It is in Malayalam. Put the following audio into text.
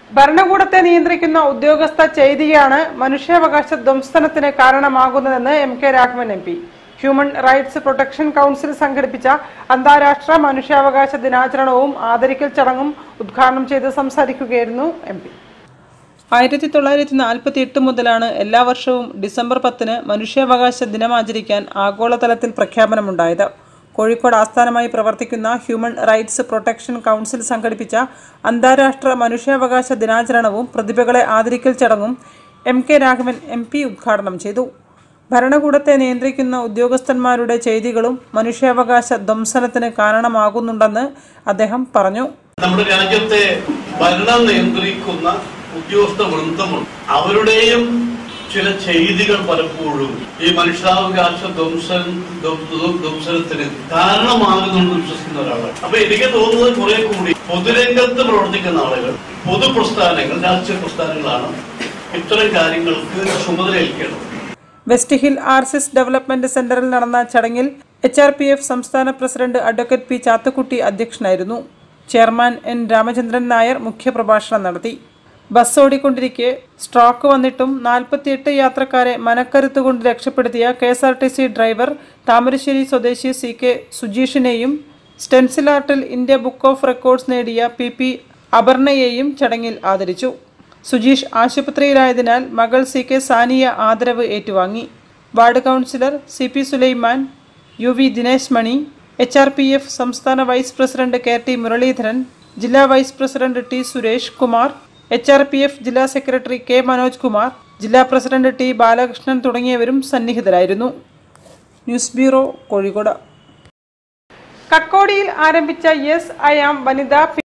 ഭരണകൂടത്തെ നിയന്ത്രിക്കുന്ന ഉദ്യോഗസ്ഥ ചെയ്തിയാണ് മനുഷ്യാവകാശ ധ്വംസനത്തിന് കാരണമാകുന്നതെന്ന് M K Raghavan M P human rights protection council സംഘടിപ്പിച്ച അന്താരാഷ്ട്ര മനുഷ്യാവകാശ ദിനാചരണവും ആദരിക്കൽ ചടങ്ങും ഉദ്ഘാടനം ചെയ്ത് സംസാരിക്കുകയായിരുന്നു എം പി ആയിരത്തി തൊള്ളായിരത്തി നാൽപ്പത്തി എട്ട് മുതലാണ് എല്ലാ വർഷവും ഡിസംബർ പത്തിന് മനുഷ്യാവകാശ ദിനം ആചരിക്കാൻ ആഗോളതലത്തിൽ പ്രഖ്യാപനമുണ്ടായത് കോഴിക്കോട് ആസ്ഥാനമായി പ്രവർത്തിക്കുന്ന ഹ്യൂമൻ റൈറ്റ്സ് പ്രൊട്ടക്ഷൻ കൗൺസിൽ സംഘടിപ്പിച്ച അന്താരാഷ്ട്ര മനുഷ്യാവകാശ ദിനാചരണവും പ്രതിഭകളെ ആദരിക്കൽ ചടങ്ങും M K Raghavan M P ഉദ്ഘാടനം ചെയ്തു ഭരണകൂടത്തെ നിയന്ത്രിക്കുന്ന ഉദ്യോഗസ്ഥന്മാരുടെ ചെയ്തികളും മനുഷ്യാവകാശ ധ്വംസനത്തിന് കാരണമാകുന്നുണ്ടെന്ന് അദ്ദേഹം പറഞ്ഞു നമ്മുടെ രാജ്യത്തെ ഭരണം നിയന്ത്രിക്കുന്ന ഉദ്യോഗസ്ഥ വൃന്ദമുണ്ട് അവരുടെയും ചില ചെയ്തികൾ പലപ്പോഴും ഈ മനുഷ്യാവകാശ ധ്വംസൻ ധ്വംസ- ധ്വംസനത്തിന് കാരണമാകുന്നുണ്ട് വിശ്വസിക്കുന്ന ഒരാളാണ് അപ്പൊ എനിക്ക് തോന്നുന്നത് കുറെ കൂടി പൊതുരംഗത്ത് പ്രവർത്തിക്കുന്ന ആളുകൾ പൊതുപ്രസ്ഥാനങ്ങൾ രാഷ്ട്രീയ പ്രസ്ഥാനങ്ങളാണ് ഇത്തരം കാര്യങ്ങൾക്ക് ചുമതലയേൽക്കേണ്ടത് West Hill R C S development സെന്ററിൽ നടന്ന ചടങ്ങിൽ എച്ച് ആർ പി എഫ് സംസ്ഥാന പ്രസിഡന്റ് അഡ്വക്കേറ്റ് പി ചാത്തുക്കുട്ടി അധ്യക്ഷനായിരുന്നു ചെയർമാൻ എൻ രാമചന്ദ്രൻ നായർ മുഖ്യപ്രഭാഷണം നടത്തി ബസ് ഓടിക്കൊണ്ടിരിക്കെ സ്ട്രോക്ക് വന്നിട്ടും നാൽപ്പത്തിയെട്ട് യാത്രക്കാരെ മനക്കരുത്ത് കൊണ്ട് രക്ഷപ്പെടുത്തിയ K S R T C driver Thamarassery സ്വദേശി സി കെ സുജീഷിനെയും സ്റ്റെൻസിൽ ആർട്ടിൽ ഇന്ത്യ ബുക്ക് ഓഫ് റെക്കോർഡ്സ് നേടിയ പി പി അപർണയെയും ചടങ്ങിൽ ആദരിച്ചു സുജീഷ് ആശുപത്രിയിലായതിനാൽ മകൾ സി കെ സാനിയ ആദരവ് ഏറ്റുവാങ്ങി ward councillor C P Sulaiman U V Dinesh Mani H R P F സംസ്ഥാന vice president K T Muraleedharan ജില്ലാ vice president T Suresh Kumar H R P F ജില്ലാ സെക്രട്ടറി കെ മനോജ് കുമാർ ജില്ലാ പ്രസിഡന്റ് ടി ബാലകൃഷ്ണൻ തുടങ്ങിയവരും സന്നിഹിതരായിരുന്നു ന്യൂസ് ബ്യൂറോ കോഴിക്കോട് കക്കോടിയിൽ ആരംഭിച്ച യെസ് ഐ ആം വനിതാ